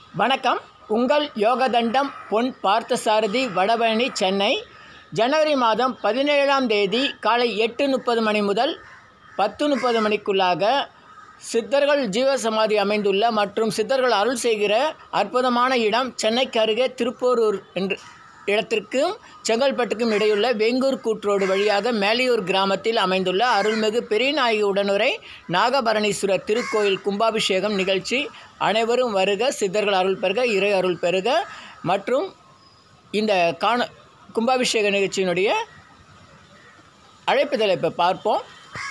வணக்கம் உங்கள் யோகதண்டம் பொன் பார்த்தசாரதி வடபழனி சென்னை ஜனவரி மாதம் பதினேழாம் தேதி காலை எட்டு முப்பது மணி முதல் பத்து முப்பது மணிக்குள்ளாக சித்தர்கள் ஜீவசமாதி அமைந்துள்ள மற்றும் சித்தர்கள் அருள் செய்கிற அற்புதமான இடம் சென்னைக்கு அருகே திருப்போரூர் என்று இடத்திற்கும் செங்கல்பட்டுக்கும் இடையுள்ள வெங்கூர் கூற்றோடு வழியாக மேலியூர் கிராமத்தில் அமைந்துள்ள அருள்மிகு பெரியநாயகி உடனுரை நாகபரணீஸ்வரர் திருக்கோயில் கும்பாபிஷேகம் நிகழ்ச்சி அனைவரும் வருக சித்தர்கள் அருள் பெறுக இறை அருள் பெறுக மற்றும் இந்த காண கும்பாபிஷேக நிகழ்ச்சியினுடைய அழைப்புதலை இப்போ பார்ப்போம்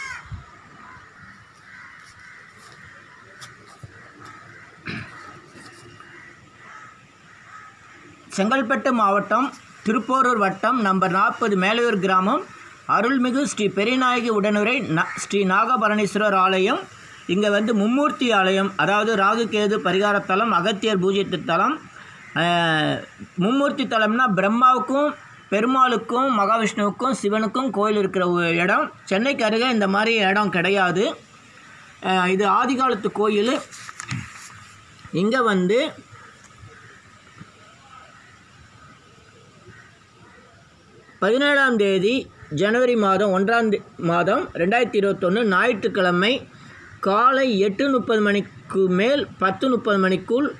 செங்கல்பட்டு மாவட்டம் திருப்போரூர் வட்டம் நம்பர் நாற்பது மேலையூர் கிராமம் அருள்மிகு ஸ்ரீ பெரியநாயகி உடனுரை ந ஸ்ரீ நாகபரணீஸ்வரர் ஆலயம் இங்கே வந்து மும்மூர்த்தி ஆலயம் அதாவது ராகு கேது பரிகாரத்தலம் அகத்தியர் பூஜித்த தலம் அஹ், மும்மூர்த்தி தலம்னா பிரம்மாவுக்கும் பெருமாளுக்கும் மகாவிஷ்ணுவுக்கும் சிவனுக்கும் கோயில் இருக்கிற ஒரு இடம் சென்னைக்கு அருகே இந்த மாதிரி இடம் கிடையாது அஹ், இது ஆதிகாலத்து கோயில் இங்கே வந்து பதினேழாம் தேதி ஜனவரி மாதம் ஒன்றாம் தே- மாதம் ரெண்டாயிரத்தி இருபத்தொன்று ஞாயிற்றுக்கிழமை காலை எட்டு முப்பது மணிக்கு மேல் பத்து முப்பது மணிக்குள்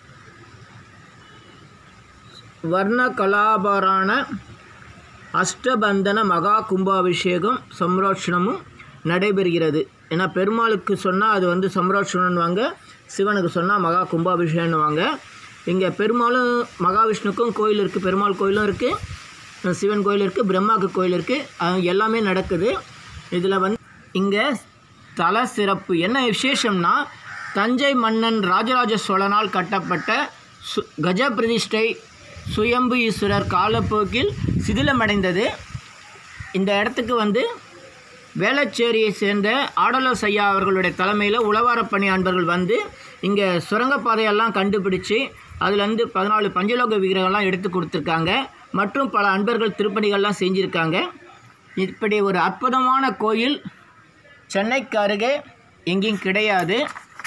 வர்ண கலாபரான அஷ்டபந்தன மகா கும்பாபிஷேகம் சம்ரோஷணமும் நடைபெறுகிறது ஏன்னா பெருமாளுக்கு சொன்னால் அது வந்து சம்ரோஷணம்னுவாங்க சிவனுக்கு சொன்னால் மகா கும்பாபிஷேகம்னுவாங்க இங்கே பெருமாளும் மகாவிஷ்ணுக்கும் கோயில் இருக்குது பெருமாள் கோயிலும் இருக்குது சிவன் கோயில் இருக்குது பிரம்மாவுக்கு கோயில் இருக்குது எல்லாமே நடக்குது இதில் வந்து இங்கே தல சிறப்பு என்ன விசேஷம்னா தஞ்சை மன்னன் ராஜராஜ சோழனால் கட்டப்பட்ட சு கஜ பிரதிஷ்டை சுயம்பு ஈஸ்வரர் காலப்போக்கில் சிதிலமடைந்தது இந்த இடத்துக்கு வந்து வேளச்சேரியை சேர்ந்த ஆடலோஸ் ஐயா அவர்களுடைய தலைமையில் உழவாரப் பணி அன்பர்கள் வந்து இங்கே சுரங்கப்பாதையெல்லாம் கண்டுபிடிச்சு அதுலேருந்து பதினாலு பஞ்சலோக விக்கிரகம்லாம் எடுத்து கொடுத்துருக்காங்க மற்றும் பல அன்பர்கள் திருப்பணிகள்லாம் செஞ்சுருக்காங்க இப்படி ஒரு அற்புதமான கோயில் சென்னைக்கு அருகே எங்கேயும் கிடையாது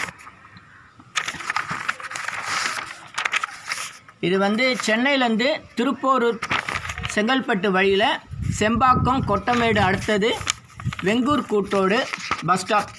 இது வந்து சென்னையிலேருந்து திருப்போரூர் செங்கல்பட்டு வழியில் செம்பாக்கம் கொட்டமேடு அடுத்தது வெங்கூர் கூட்டோடு பஸ் ஸ்டாப்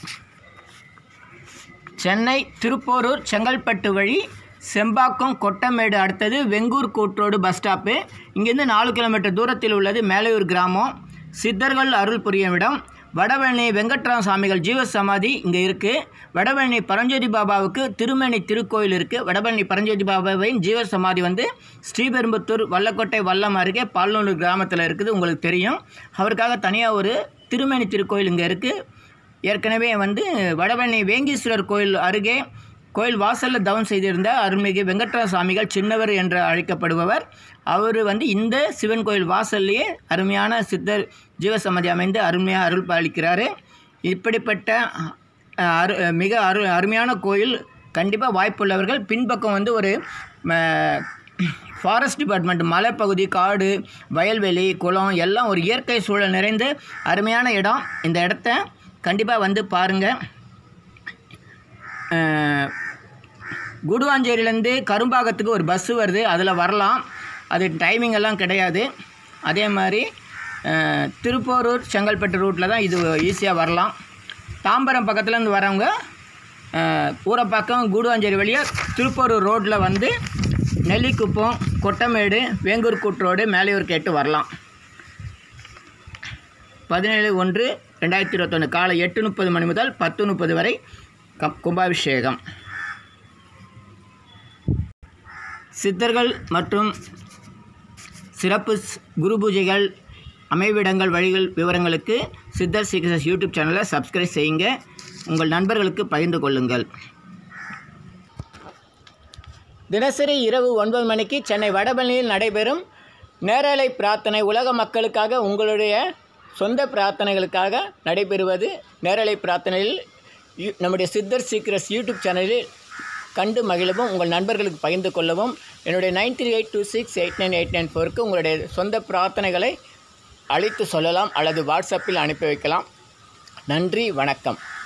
சென்னை திருப்போரூர் செங்கல்பட்டு வழி செம்பாக்கம் கொட்டமேடு அடுத்தது வெங்கூர் கூற்றோடு பஸ் ஸ்டாப்பு இங்கேருந்து நாலு கிலோமீட்டர் தூரத்தில் உள்ளது மேலையூர் கிராமம் சித்தர்கள் அருள் புரியும் இடம் வடபழனி வெங்கட்ராம சாமிகள் ஜீவசமாதி இங்கே இருக்குது வடபழனி பரஞ்சோதி பாபாவுக்கு திருமணி திருக்கோயில் இருக்குது வடபழனி பரஞ்சோதி பாபாவின் ஜீவசமாதி வந்து ஸ்ரீபெரும்புத்தூர் வல்லக்கோட்டை வல்லம் அருகே பால்நூலூர் கிராமத்தில் இருக்குது உங்களுக்கு தெரியும் அவருக்காக தனியாக ஒரு திருமணி திருக்கோயில் இங்கே இருக்குது ஏற்கனவே வந்து வடபழனி வேங்கீஸ்வரர் கோயில் அருகே கோயில் வாசலில் தவம் செய்திருந்த அருள்மிகு வெங்கட்ராம சாமிகள் சின்னவர் என்று அழைக்கப்படுபவர் அவர் வந்து இந்த சிவன் கோயில் வாசல்லையே அருமையான சித்தர் ஜீவசமாதி அமைந்து அருமையாக அருள் பாலிக்கிறாரு இப்படிப்பட்ட அஹ், அரு மிக அரு அருமையான கோயில் கண்டிப்பாக வாய்ப்புள்ளவர்கள் பின்பக்கம் வந்து ஒரு ஃபாரஸ்ட் டிபார்ட்மெண்ட் மலைப்பகுதி காடு வயல்வெளி குளம் எல்லாம் ஒரு இயற்கை சூழல் நிறைந்த அருமையான இடம் இந்த இடத்த கண்டிப்பாக வந்து பாருங்கள் குடுவாஞ்சேரியிலேருந்து கரும்பாக்கத்துக்கு ஒரு பஸ்ஸு வருது அதில் வரலாம் அது டைமிங் எல்லாம் கிடையாது அதே மாதிரி அஹ், திருப்போரூர் செங்கல்பட்டு ரூட்டில் தான் இது ஈஸியாக வரலாம் தாம்பரம் பக்கத்துலேருந்து வரவங்க அஹ், ஊரப்பாக்கம் கூடுவாஞ்சேரி வழியாக திருப்போரூர் ரோட்டில் வந்து நெல்லிக்குப்பம் கொட்டமேடு வேங்கூர் கூட்ரோடு மேலையூர் கேட்டு வரலாம் பதினேழு ஒன்று ரெண்டாயிரத்தி இருபத்தொன்று காலை எட்டு முப்பது மணி முதல் பத்து முப்பது வரை கம் கும்பாபிஷேகம் சித்தர்கள் மற்றும் சிறப்பு ஸ்- குரு பூஜைகள் அமைவிடங்கள் வழிகள் விவரங்களுக்கு சித்தர் சீக்ரெட்ஸ் யூடியூப் சேனலை சப்ஸ்கிரைப் செய்யுங்க உங்கள் நண்பர்களுக்கு பகிர்ந்து கொள்ளுங்கள் தினசரி இரவு ஒன்பது மணிக்கு சென்னை வடபழனியில் நடைபெறும் நேரலை பிரார்த்தனை உலக மக்களுக்காக உங்களுடைய சொந்த பிரார்த்தனைகளுக்காக நடைபெறுவது நேரலை பிரார்த்தனையில் யூ- நம்முடைய சித்தர் சீக்ரெட்ஸ் யூடியூப் சேனலில் கண்டு மகிழவும் உங்கள் நண்பர்களுக்கு பகிர்ந்து கொள்ளவும் என்னுடைய nine three eight two six eight nine eight nine ஃபோருக்கு உங்களுடைய சொந்த பிரார்த்தனைகளை அழைத்து சொல்லலாம் அல்லது வாட்ஸ்அப்பில் அனுப்பி வைக்கலாம் நன்றி வணக்கம்